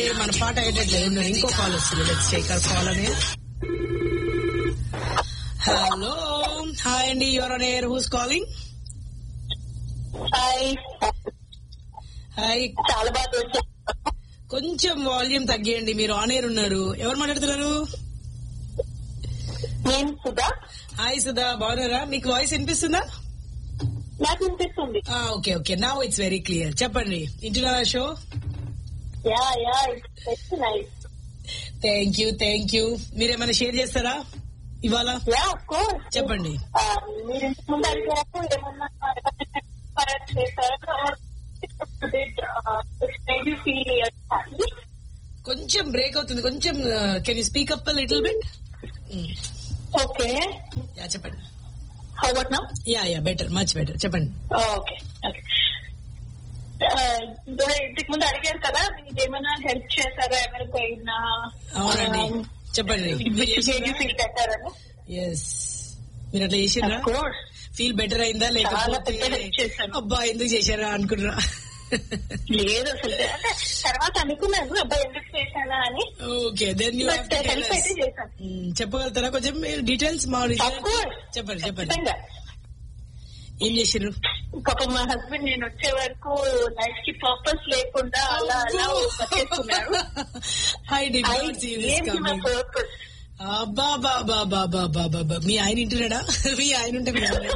మన పాట అయ్యేటట్లేదు ఉన్నారు ఇంకో కాల్ వస్తుంది లెట్స్ టేక్ అవర్ కాల్ అని హలో హాయ్ అండి you're on air who's calling hi hi చాలా బాగా వచ్చారు కొంచెం వాల్యూమ్ తగ్గియండి మీరు ఆన్ ఎయిర్ ఉన్నారు ఎవరు మాట్లాడుతున్నారు నేను సుధా హాయ్ సుధా బాగున్నారా మీకు వాయిస్ వినిపిస్తుందా నాకు వినిపిస్తుంది ఓకే ఓకే నా ఇట్స్ వెరీ క్లియర్ చెప్పండి ఇంటున్నారా show yeah yeah it's nice thank you thank you మీరేమైనా షేర్ చేస్తారా ఇవాళ యా ఆఫ్ కోర్స్ చెప్పండి మీరు ఇంతకు ముందు అడిగారు ఏమన్నా పరత్ చేశారు ఫీల్ కొంచెం బ్రేక్ అవుతుంది కొంచెం can you speak up little bit okay yeah చెప్పండి how about now yeah yeah better much better చెప్పండి ఓకే ఓకే ఇంతకు ముందు అడిగారు కదా మీకు ఏమైనా హెల్ప్ చేశారా ఎవరికైనా అవునండి చెప్పండి మీరు చేసిండ్రా? ఫీల్ పెట్టారని ఎస్ మీరు అట్లా చేసిండ్రా Of course. ఫీల్ బెటర్ అయిందా చాలా లేకపోతే పెద్ద help చేశాను. అబ్బా ఎందుకు చేశారా అనుకున్నారా లేదు అసలు అంటే తర్వాత అనుకున్నాను అబ్బాయి ఎందుకు చేశానా అని okay then you but help అయితే చేశాను చెప్పగలుగుతారా కొంచెం డీటెయిల్స్ మా Of course. చెప్పండి చెప్పండి ఖచ్చితంగా ఏం చేసిండ్రు పాపం మా హస్బెండ్ నేను వచ్చే వరకు లైఫ్ కి పర్పస్ లేకుండా అలా అలా బతికేస్తున్నారు I did not see this ఏంటి మా కమింగ్ పర్పస్ అబ్బా బాబా బాబా బాబా మీ ఆయన ఇంటున్నాడా మీ ఆయన ఉంటే మీ ఆయన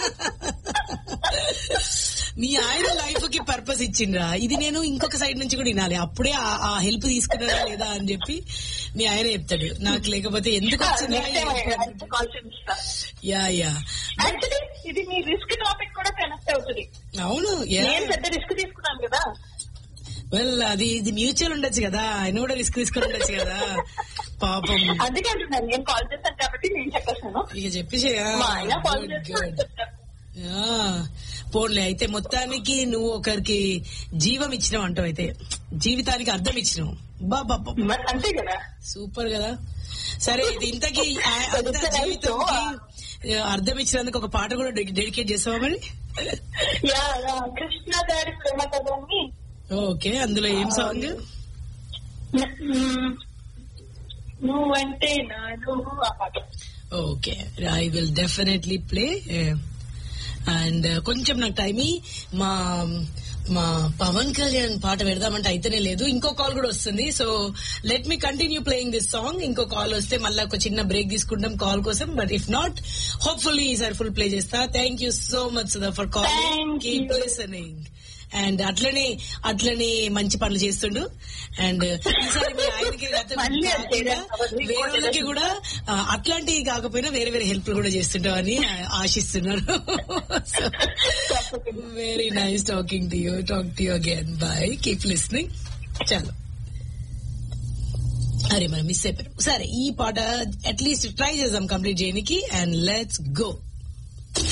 మీ ఆయన లైఫ్ కి పర్పస్ ఇచ్చిండ్రా ఇది నేను ఇంకొక సైడ్ నుంచి కూడా వినాలి అప్పుడే ఆ- ఆ హెల్ప్ తీసుకున్నాడా లేదా అని చెప్పి మీ ఆయన చెప్తాడు నాకు లేకపోతే ఎందుకు వచ్చిందా కాల్ చేస్తా యా యా యాక్చువల్లీ ఇది మీ రిస్క్ టాపిక్ కూడా కనెక్ట్ అవుతుంది అవును నేను పెద్ద రిస్క్ తీసుకున్నాను కదా వెల్ అది ఇది మ్యూచువల్ ఉండొచ్చు కదా ఆయన కూడా రిస్క్ తీసుకుని ఉండొచ్చు కదా పాపం అందుకే అంటున్నాను నేను కాల్ చేస్తాను కాబట్టి నేను చెప్పేస్తాను ఇక చెప్పేసేయా మా ఆయన కాల్ గుడ్ చేస్తే గుడ్ చెప్తాను ఆ, పోన్లే అయితే మొత్తానికి నువ్వు ఒకరికి జీవం ఇచ్చినావు అంటావు అయితే జీవితానికి అర్థం ఇచ్చినావు బాబా మరి అంతే కదా సూపర్ కదా సరే ఇది ఇంతకీ ఆ- అంత జీవితంకి ఆ, అర్థం ఇచ్చినందుకు ఒక పాట కూడా డెడి- డెడికేట్ చేస్తావా మరి యా యా, కృష్ణ గారి ప్రేమ కథని ఓకే అందులో ఏం సాంగ్ మ్మ్, నువ్వంటే నా నువ్వు ఆ పాట okay I will definitely play and కొంచెం నాకు టైం మా మా పవన్ కళ్యాణ్ పాట పెడదామంటే అయితేనే లేదు ఇంకో కాల్ కూడా వస్తుంది so let me continue playing this song ఇంకో కాల్ వస్తే మళ్ళీ ఒక చిన్న బ్రేక్ తీసుకుంటాం కాల్ కోసం బట్ ఇఫ్ నాట్ హోప్ఫుల్లీ ఈసారి ఫుల్ ప్లే చేస్తా thank you so much Sudha for calling Thank keep you. Listening and అట్లనే అట్లనే మంచి పనులు చేస్తుండు అండ్ ఈసారి మీ ఆయనకి కాకుండా మళ్ళీ అది చేయడం అవ్వదు. వేరే వాళ్ళకి కూడా ఆ, అట్లాంటివి కాకపోయినా వేరే వేరే హెల్ప్ కూడా చేస్తుంటాం అని ఆశిస్తున్నారు very nice talking to you talk to you again bye keep listening చలో అరే మనం మిస్ అయిపోయారు సరే ఈ పాట అట్లీస్ట్ ట్రై చేద్దాం కంప్లీట్ చేయడానికి అండ్ లెట్స్ గో